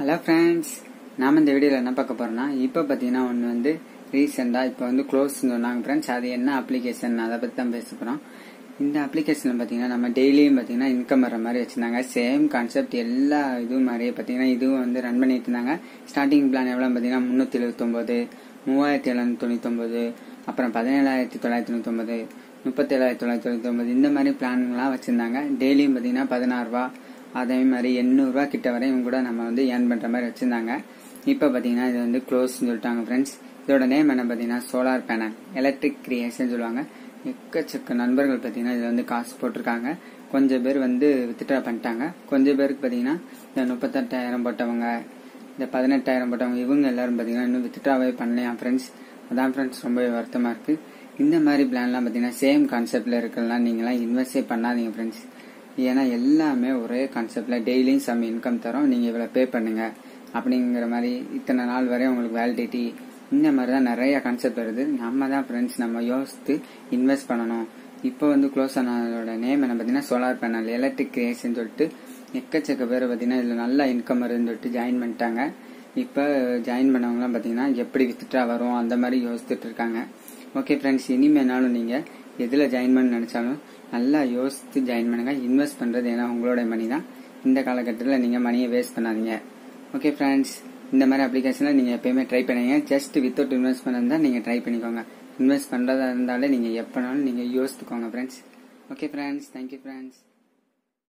hello friends நாம இந்த வீடியோவில் என்ன பார்க்க போறோம்னா இப்போ பார்த்தீங்கன்னா ஒன்று வந்து ரீசெண்டாக இப்போ வந்து க்ளோஸ் சொன்னாங்க ஃப்ரெண்ட்ஸ் அது என்ன அப்ளிகேஷன் அதை பற்றி தான் பேச போகிறோம் இந்த அப்ளிகேஷனில் பார்த்தீங்கன்னா நம்ம டெய்லியும் பார்த்தீங்கன்னா இன்கம் வர மாதிரி வச்சுருந்தாங்க சேம் கான்செப்ட் எல்லா இதுவும் மாதிரியே பார்த்தீங்கன்னா இதுவும் வந்து ரன் பண்ணிட்டு இருந்தாங்க ஸ்டார்டிங் பிளான் எவ்வளோ பார்த்தீங்கன்னா முந்நூற்றி எழுபத்தொம்போது மூவாயிரத்தி எழுநூத்தி தொண்ணூத்தொம்பது அப்புறம் பதினேழாயிரத்தி தொள்ளாயிரத்தி தொண்ணூத்தொம்பது முப்பத்தேழாயிரத்தி தொள்ளாயிரத்தி தொண்ணூத்தொம்பது இந்த மாதிரி பிளான்லாம் வச்சுருந்தாங்க டெய்லியும் பார்த்தீங்கன்னா பதினாறுரூவா அதே மாதிரி எண்ணூறுரூவா கிட்ட வரையும் கூட நம்ம வந்து ஏர்ன் பண்ணுற மாதிரி வச்சுருந்தாங்க இப்போ பார்த்தீங்கன்னா இது வந்து க்ளோஸ்னு சொல்லிட்டாங்க ஃப்ரெண்ட்ஸ் இதோட நேம் என்ன பார்த்தீங்கன்னா சோலார் பேனல் எலக்ட்ரிக் கிரியேஷன் சொல்லுவாங்க எக்கச்சக்க நண்பர்கள் பார்த்தீங்கன்னா இதில் வந்து காசு போட்டிருக்காங்க கொஞ்சம் பேர் வந்து வித்ட்ரா பண்ணிட்டாங்க கொஞ்சம் பேருக்கு பார்த்தீங்கன்னா இந்த முப்பத்தெட்டாயிரம் போட்டவங்க இந்த பதினெட்டாயிரம் போட்டவங்க இவங்க எல்லாரும் பார்த்தீங்கன்னா இன்னும் வித்ட்ராவே பண்ணலையா ஃப்ரெண்ட்ஸ் அதான் ஃப்ரெண்ட்ஸ் ரொம்ப வருத்தமாக இருக்குது இந்த மாதிரி பிளான்லாம் பார்த்தீங்கன்னா சேம் கான்செப்டில் இருக்கலாம் நீங்களாம் இன்வெஸ்டே பண்ணாதீங்க ஃப்ரெண்ட்ஸ் ஏன்னா எல்லாமே ஒரே கான்செப்டில் டெய்லியும் சம் இன்கம் தரோம் நீங்கள் இவ்வளோ பே பண்ணுங்க அப்படிங்கிற மாதிரி இத்தனை நாள் வரை உங்களுக்கு வேலிடிட்டி இந்த மாதிரி தான் நிறைய கான்செப்ட் வருது நம்ம தான் ஃப்ரெண்ட்ஸ் நம்ம யோசித்து இன்வெஸ்ட் பண்ணணும் இப்போ வந்து க்ளோஸ் ஆனதோட நேம் என்ன பார்த்தீங்கன்னா சோலார் பேனல் எலக்ட்ரிக் கிரியேஷன் சொல்லிட்டு எக்கச்சக்க பேர் பார்த்தீங்கன்னா இதில் நல்ல இன்கம் வருதுன்னு சொல்லிட்டு ஜாயின் பண்ணிட்டாங்க இப்போ ஜாயின் பண்ணவங்களாம் பார்த்தீங்கன்னா எப்படி வித்துட்டா வரும் அந்த மாதிரி யோசிச்சுட்டு இருக்காங்க ஓகே ஃப்ரெண்ட்ஸ் இனிமேனாலும் நீங்கள் எதில் ஜாயின் பண்ண நினச்சாலும் நல்லா யோசித்து ஜாயின் பண்ணுங்க இன்வெஸ்ட் பண்ணுறது ஏன்னா உங்களோட மணி தான் இந்த காலகட்டத்தில் நீங்கள் மணியை வேஸ்ட் பண்ணாதீங்க ஓகே ஃப்ரெண்ட்ஸ் இந்த மாதிரி அப்ளிகேஷனில் நீங்கள் எப்பயுமே ட்ரை பண்ணுங்க ஜஸ்ட் வித்தவுட் இன்வெஸ்ட்மெண்ட் இருந்தால் நீங்கள் ட்ரை பண்ணிக்கோங்க இன்வெஸ்ட் பண்ணுறதா இருந்தாலே நீங்கள் எப்போனாலும் நீங்கள் யோசித்துக்கோங்க friends okay friends thank you friends